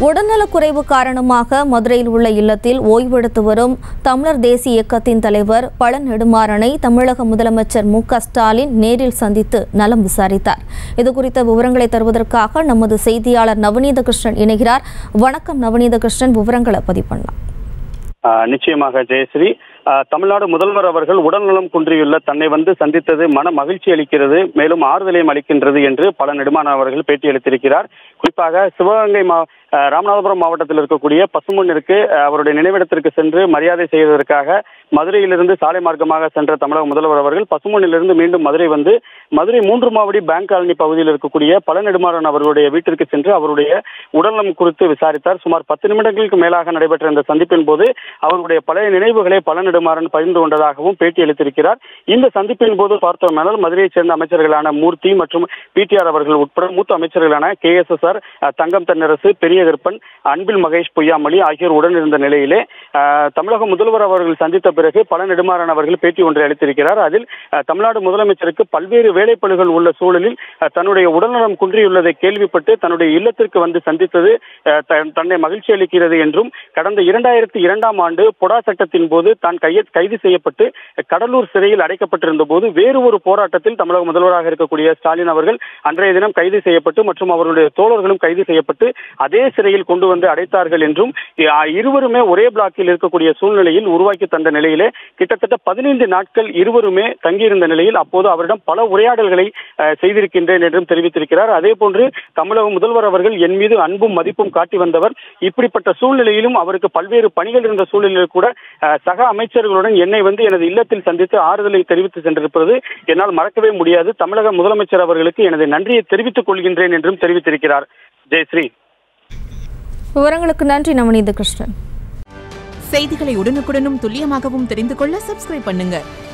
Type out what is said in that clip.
உடல்நலக்குறைவு காரணமாக மதுரையில் உள்ள இல்லத்தில் ஓய்வெடுத்து வரும் தமிழர் தேசிய இயக்கத்தின் தலைவர் பழ நெடுமாறனை தமிழக முதலமைச்சர் மு க ஸ்டாலின் நேரில் சந்தித்து நலம் விசாரித்தார் இதுகுறித்த விவரங்களை தருவதற்காக நமது செய்தியாளர் நவநீத கிருஷ்ணன் இணைகிறார் வணக்கம் நவநீத கிருஷ்ணன் விவரங்களை பதிவு பண்ணலாம் ஆஹ் நிச்சயமாக ஜெயஸ்ரீ ஆஹ் தமிழ்நாடு முதல்வர் அவர்கள் உடல்நலம் குன்றியுள்ள தன்னை வந்து சந்தித்தது மன மகிழ்ச்சி அளிக்கிறது மேலும் ஆறுதலையும் அளிக்கின்றது என்று பல நெடுமாறன் அவர்கள் பேட்டியளித்திருக்கிறார் குறிப்பாக சிவகங்கை மா ஆஹ் ராமநாதபுரம் மாவட்டத்தில் இருக்கக்கூடிய பசுமண்ணிற்கு ஆஹ் அவருடைய நினைவிடத்திற்கு சென்று மரியாதை செய்வதற்காக மதுரையிலிருந்து சாலை மார்க்கமாக சென்ற தமிழக முதல்வர் அவர்கள் பசுமண்ணிலிருந்து மீண்டும் மதுரை வந்து மதுரை மூன்று மாவடி பேங்க் காலனி பகுதியில் இருக்கக்கூடிய பல நெடுமாறன் அவர்களுடைய வீட்டிற்கு சென்று அவருடைய உடல்நலம் குறித்து விசாரித்தார் சுமார் பத்து நிமிடங்களுக்கு மேலாக நடைபெற்ற இந்த சந்திப்பின் போது அவருடைய பழைய நினைவுகளை பல நெடுமாறன் பகிர்ந்து கொண்டதாகவும் பேட்டி அளித்திருக்கிறார் இந்த சந்திப்பின் போது பார்த்தோமானால் மதுரையைச் சேர்ந்த அமைச்சர்களான மூர்த்தி மற்றும் பிடிஆர் அவர்கள் உட்பட மூத்த அமைச்சர்களான K S S R Thangam Thennarasu Periyakaruppan அன்பில் மகேஷ் பொய்யாமொழி ஆகியோர் உடன் இருந்த நிலையிலே ஆஹ், தமிழக முதல்வர் அவர்கள் சந்தித்த பிறகு பல நெடுமாறன் அவர்கள் பேட்டி ஒன்றை அளித்திருக்கிறார் அதில் ஆஹ், தமிழ்நாடு முதலமைச்சருக்கு பல்வேறு வேலைப்பளுகள் உள்ள சூழலில் ஆஹ், தன்னுடைய உடல்நலம் குன்றியுள்ளதை கேள்விப்பட்டு தன்னுடைய இல்லத்திற்கு வந்து சந்தித்தது ஆஹ், தன்- தன்னை மகிழ்ச்சி அளிக்கிறது என்றும் கடந்த இரண்டாயிரத்தி இரண்டாம் ஆண்டு பொடா சட்டத்தின் போது தான் கைய கைது செய்யப்பட்டு கடலூர் சிறையில் அடைக்கப்பட்டிருந்த போது வேறு ஒரு போராட்டத்தில் தமிழக முதல்வராக இருக்கக்கூடிய ஸ்டாலின் அவர்கள் அன்றைய தினம் கைது செய்யப்பட்டு மற்றும் அவருடைய தோழர்களும் கைது செய்யப்பட்டு அதே சிறையில் கொண்டு வந்து அடைத்தார்கள் என்றும் ஆஹ், இருவருமே ஒரே பிளாக்கில் இருக்கக்கூடிய சூழ்நிலையில் உருவாக்கி தந்த நிலையிலே கிட்டத்தட்ட பதினைந்து நாட்கள் இருவருமே தங்கியிருந்த நிலையில் அப்போது அவரிடம் பல உரையாடல்களை ஆஹ், செய்திருக்கின்றேன் என்றும் தெரிவித்திருக்கிறார் அதே போன்று தமிழக முதல்வர் அவர்கள் என் மீது அன்பும் மதிப்பும் காட்டி வந்தவர் இப்படிப்பட்ட சூழ்நிலையிலும் அவருக்கு பல்வேறு பணிகள் இருந்த சூழ்நிலையில் கூட ஆஹ், சக அமைச்சர்களுடன் என்னை வந்து எனது இல்லத்தில் சந்தித்து ஆறுதலை தெரிவித்து சென்றிருப்பது என்னால் மறக்கவே முடியாது தமிழக முதலமைச்சர் அவர்களுக்கு எனது நன்றியை தெரிவித்துக் கொள்கின்றேன் என்றும் தெரிவித்திருக்கிறார் ஜெயஸ்ரீ விவரங்களுக்கு நன்றி நவநீத கிருஷ்ணன் செய்திகளை உடனுக்குடனும் துல்லியமாகவும் தெரிந்து கொள்ள சப்ஸ்கிரைப் பண்ணுங்க